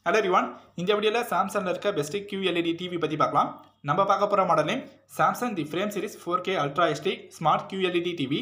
hello ரிவான் இந்த வீடியோவில் சாம்சங்கில் இருக்க பெஸ்ட் QLED டிவி பற்றி பார்க்கலாம் நம்ம பார்க்க போகிற model name Samsung the frame series four K ultra HD smart QLED TV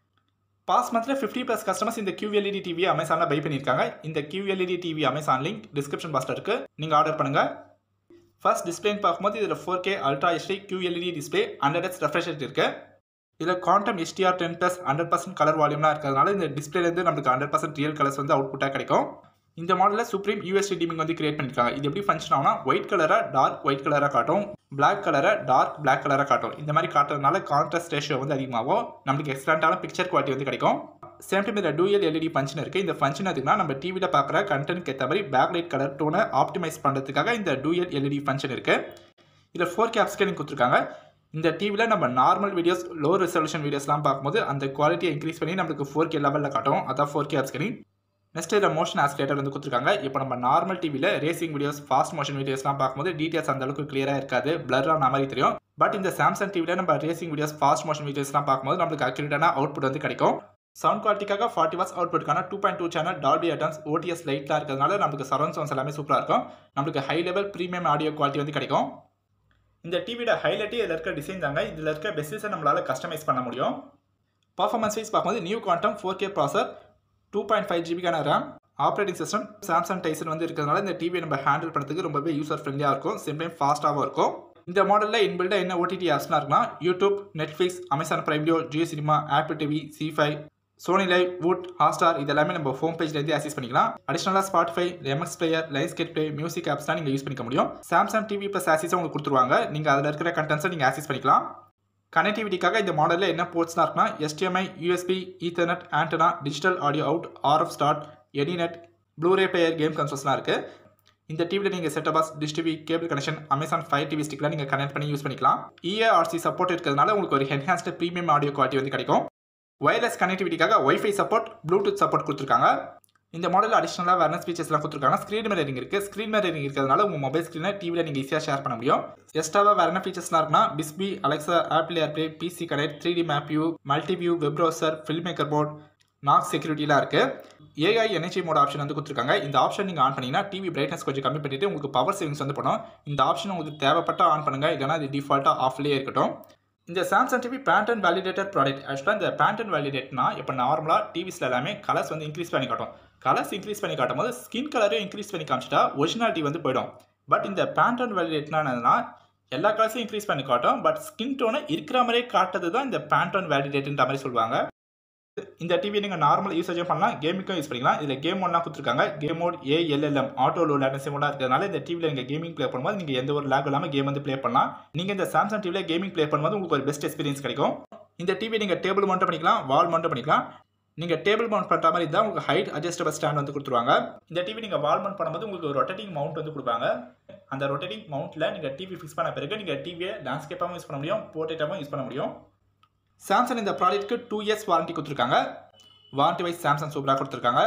past மந்தில் ஃபிஃப்டி ப்ளஸ் கஸ்டமர்ஸ் இந்த QLED டிவி அமேசானில் பை பண்ணியிருக்காங்க இந்த QLED TV Amazon link description பாக்ஸில் இருக்குது நீங்கள் ஆர்டர் பண்ணுங்கள் ஃபர்ஸ்ட் டிஸ்பிளேன்னு பார்க்கும்போது இதில் four K ultra HD QLED display hundred X refresh இருக்குது இதில் quantum HDR ten plus hundred percent colour வால்யூம்லாம் இருக்கிறதுனால இந்த டிஸ்பிளேலேருந்து நமக்கு ஹண்ட்ரட் பர்சன்ட் ரியல் கலர்ஸ் வந்து அவுட்புட்டாக கிடைக்கும் இந்த மாடலில் சுப்ரீம் யூஎஸ்டி டிமிங் வந்து கிரியேட் பண்ணியிருக்காங்க இது எப்படி ஃபங்க்ஷன் ஆகும்னா ஒயிட் கலரை டார்க் ஒயிட் கலராக காட்டும் பிளாக் கலரை டார்க் பிளாக் கலராக காட்டும் இந்த மாதிரி காட்டுறதுனால கான்ட்ராஸ்ட் ரேஷியோ வந்து அதிகமாகும் நம்மளுக்கு எக்ஸலண்ட்டான பிக்சர் குவாலிட்டி வந்து கிடைக்கும் சேம் டைம் இதில் டூயல் எல்இடி ஃபங்க்ஷன் இருக்குது இந்த ஃபங்க்ஷன் எதுக்குன்னா நம்ம டிவியில் பார்க்குற கண்டென்ட்க்கு ஏற்ற மாதிரி பேக் லைட் கலர் டோனை ஆப்டிமைஸ் பண்ணுறதுக்காக இந்த டூயல் எல்இடி ஃபங்க்ஷன் இருக்குது இதில் ஃபோர் கே அப்ஸ்கேலிங் கொடுத்துருக்காங்க இந்த டிவியில் நம்ம நார்மல் வீடியோஸ் லோ ரெசல்யூஷன் வீடியோஸ்லாம் பார்க்கும்போது அந்த குவாலிட்டியை இன்க்ரீஸ் பண்ணி நம்மளுக்கு ஃபோர் கே லெவலில் காட்டும் அதான் ஃபோர் கே அப்ஸ்கேலிங் நெக்ஸ்ட் இதில் மோஷன் ஆஸ்லேட்டர் வந்து கொடுத்துருக்காங்க இப்போ நம்ம நார்மல் டிவியில் ரேசிங் வீடியோஸ் ஃபாஸ்ட் மோஷன் வீடியோஸ்லாம் பார்க்கும்போது டீட்டெயில்ஸ் அந்த அளவுக்கு கிளியராக இருக்காது பிளர் ஆன மாதிரி தெரியும் பட் இந்த சாம்சங் டிவியில் நம்ம ரேசிங் வீடியோஸ் ஃபாஸ்ட் மோஷன் வீடியோஸ்லாம் பார்க்கும்போது நம்மளுக்கு அக்யூரேட்டான அவுட்புட் வந்து கிடைக்கும் சவுண்ட் குவாலிட்டிக்காக ஃபார்ட்டி வாட்ஸ் அவுட்புட்கான two point two channel Dolby Atmos OTS லைட்லாம் இருக்கிறதுனால நமக்கு சரௌண்ட் சவுண்ட்ஸ் எல்லாமே சூப்பராக இருக்கும் நம்மளுக்கு high level premium audio quality வந்து கிடைக்கும் இந்த டிவியோட ஹைலைட்டே இதில் இருக்க டிசைன் தாங்க இதில் இருக்க பெஸ்ட்டை நம்மளால் கஸ்டமைஸ் பண்ண முடியும் பர்ஃபார்மன்ஸ் வைஸ் பார்க்கும்போது new quantum four K processor two point five ஜிபிக்கான RAM operating system Samsung Tizen வந்து இருக்கிறதுனால இந்த டிவியை நம்ம ஹேண்டில் பண்ணுறதுக்கு ரொம்பவே யூசர் ஃப்ரெண்ட்லியாக இருக்கும் சேம் டைம் ஃபாஸ்ட்டாகவும் இருக்கும் இந்த மாடலில் இன்பில்டாக என்ன ஓடிடி ஆப்ஸ்லாம் இருக்குன்னா YouTube Netflix Amazon Prime Video Jio cinema Apple TV Zee five Sony Liv Voot Hotstar இது எல்லாமே நம்ம ஹோம் பேஜ்லேருந்து ஆக்சஸ் பண்ணிக்கலாம் அடிஷனலாக Spotify MX player Lionsgate play music ஆப்ஸ்லாம் நீங்கள் யூஸ் பண்ணிக்க முடியும் சாம்சங் டிவி ப்ளஸ் ஆக்சஸ் உங்களுக்கு கொடுத்துருவாங்க நீங்கள் அதில் இருக்கிற கண்டென்ட்ஸை நீங்கள் ஆக்சஸ் பண்ணிக்கலாம் கனெக்டிவிட்டிக்காக இந்த மாடலில் என்ன போர்ட்ஸ்லாம் இருக்குன்னா HDMI USB ethernet antenna digital audio out RF start ethernet blu ray player game கன்சோல்ஸ்லாம் இருக்குது இந்த டிவியில் நீங்கள் set box dish TV cable connection Amazon Fire TV ஸ்டிக்லாம் நீங்கள் கனெக்ட் பண்ணி யூஸ் பண்ணிக்கலாம் இஏஆர்சி சப்போர்ட் இருக்கிறதுனால உங்களுக்கு ஒரு என்ஹான்ஸ்டு ப்ரீமியம் ஆடியோ குவாலிட்டி வந்து கிடைக்கும் ஒயர்லெஸ் கனெக்டிவிட்டிக்காக ஒய்ஃபை சப்போர்ட் ப்ளூடூத் சப்போர்ட் கொடுத்துருக்காங்க இந்த மாடல் அடிஷனலாக வேறு ஃபீச்சர்ஸ்லாம் கொடுத்துருக்காங்க ஸ்க்ரீன் மிரரிங் இருக்குது ஸ்க்ரீன் மிரரிங் இருக்கிறதுனால உங்கள் மொபைல் ஸ்க்ரீனை டிவியில் நீங்கள் ஈஸியாக ஷேர் பண்ண முடியும் எக்ஸ்ட்ராவாக வேறு என்ன ஃபீச்சர்ஸ்லாம் இருக்குன்னா Bixby Alexa Apple AirPlay PC connect three D map view multi view web browser film maker port Knox செக்யூரிட்டிலாம் இருக்குது ஏஐ எனர்ஜி மோட் ஆப்ஷன் வந்து கொடுத்துருக்காங்க இந்த ஆப்ஷன் நீங்கள் ஆன் பண்ணிங்கன்னா டிவி பிரைட்னஸ் கொஞ்சம் கம்மி பண்ணிட்டு உங்களுக்கு பவர் சேவிங்ஸ் வந்து பண்ணும் இந்த ஆப்ஷன் உங்களுக்கு தேவைப்பட்ட ஆன் பண்ணுங்கள் இல்லைனா இது டிஃபால்ட்டாக ஆஃப்லேயே இருக்கட்டும் இந்த Samsung TV Pantone validated product ஆக்சுவலாக இந்த பேண்டன் வேலிடேட்னா இப்போ நார்மலாக டிவிஸில் எல்லாமே கலர்ஸ் வந்து இன்க்ரீஸ் பண்ணி காட்டும் கலர்ஸ் இன்க்ரீஸ் பண்ணி காட்டும் போது ஸ்கின் கலரையும் இன்க்ரீஸ் பண்ணி காமிச்சிட்டா ஒரிஜினாலிட்டி வந்து போயிடும் பட் இந்த பேண்டன் வேலிடேட்னா என்னன்னா எல்லா கலர்ஸையும் இன்க்ரீஸ் பண்ணி காட்டும் பட் ஸ்கின் டோனை இருக்கிற மாதிரியே காட்டுறது தான் இந்த பேண்டன் வேலிடேட்ன்ற மாதிரி சொல்லுவாங்க இந்த டிவி நீங்கள் நார்மல் யூசேஜும் பண்ணலாம் கேமிங்கும் யூஸ் பண்ணிக்கலாம் இதில் கேம் ஒன்றா கொடுத்துருக்காங்க game mode ALLM auto low latency மோடாக இருக்கிறதுனால இந்த டிவியில் நீங்கள் கேமிங் ப்ளே பண்ணும்போது நீங்கள் எந்த ஒரு லேக் இல்லாமல் கேம் வந்து ப்ளே பண்ணலாம் நீங்கள் இந்த சாம்சங் டிவியில் கேமிங் ப்ளே பண்ணும்போது உங்களுக்கு ஒரு பெஸ்ட் எக்ஸ்பீரியன்ஸ் கிடைக்கும் இந்த டிவி நீங்கள் டேபிள் மவுண்ட் பண்ணிக்கலாம் வால் மவுண்ட் பண்ணிக்கலாம் நீங்கள் டேபிள் மவுண்ட் பண்ணுற மாதிரி தான் உங்களுக்கு ஹைட் அட்ஜஸ்டபிள் ஸ்டாண்ட் வந்து கொடுத்துருவாங்க இந்த டிவி நீங்கள் வால் மவுண்ட் பண்ணும்போது உங்களுக்கு ஒரு ரொட்டேட்டிங் மவுண்ட் வந்து கொடுப்பாங்க அந்த ரொட்டேட்டிங் மவுண்ட்டில் நீங்கள் டிவி ஃபிக்ஸ் பண்ண பிறகு நீங்கள் டிவியை லேண்ட்ஸ்கேப்பாகவும் யூஸ் பண்ண முடியும் போர்ட்ரேட்டாகவும் யூஸ் பண்ண முடியும் சாம்சங் இந்த ப்ராடக்ட்க்கு டூ இயர்ஸ் வாரண்டி கொடுத்துருக்காங்க வாரண்டி வைஸ் சாம்சங் சூப்பராக கொடுத்துருக்காங்க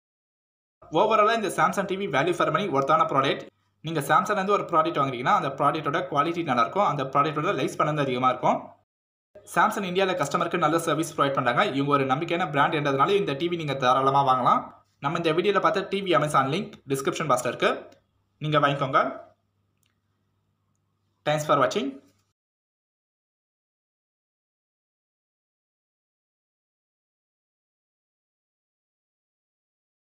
ஓவராலாக இந்த Samsung TV value for money ஒர்த்தான ப்ராடக்ட் நீங்கள் சாம்சங்லேருந்து ஒரு ப்ராடக்ட் வாங்குறீங்கன்னா அந்த ப்ராடக்ட்டோட குவாலிட்டி நல்லாயிருக்கும் அந்த ப்ராடக்ட்டோட லைஃப் பண்ணது அதிகமாக இருக்கும் சாம்சங் இந்தியாவில் கஸ்டமருக்கு நல்ல சர்வீஸ் ப்ரொவைட் பண்ணுறாங்க இவங்க ஒரு நம்பிக்கையான பிராண்ட் என்றதுனால இந்த டிவி நீங்கள் தாராளமாக வாங்கலாம் நம்ம இந்த வீடியோவில் பார்த்த டிவி அமேசான் லிங்க் டிஸ்கிரிப்ஷன் பாக்ஸில் இருக்குது நீங்கள் வாங்கிக்கோங்க தேங்க்ஸ் ஃபார் வாட்சிங்